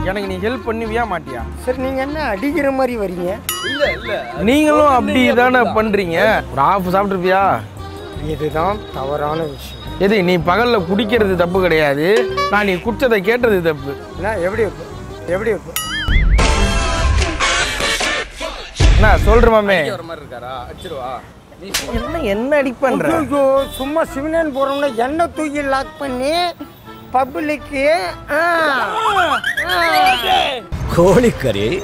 எனக்கு நீ ஹெல்ப் பண்ணுவியா மாட்டியா சரி நீங்கள் என்ன அடிக்கிற மாதிரி வரீங்க இல்ல இல்ல நீங்களும் அப்படி தானே பண்றீங்க ஒரு ஆஃப் சாப்பிட்ருப்பியா இதுதான் தவறான விஷயம் எது நீ பகல்ல குடிக்கிறது தப்பு கிடையாது நான் நீ குடிச்சதை கேட்டது தப்பு என்ன எப்படி வைப்ப? எப்படி வைப்ப? என்ன சொல்றமாமே வர மாதிரி இருக்காரா அடிச்சிருவா நீ என்ன என்ன அடி பண்ற ஐயோ சும்மா சிவனேன்னு போகிறோம்னா எண்ணெய் தூக்கி லாக் பண்ணி பப்ளிக்கு கோழிக்கறி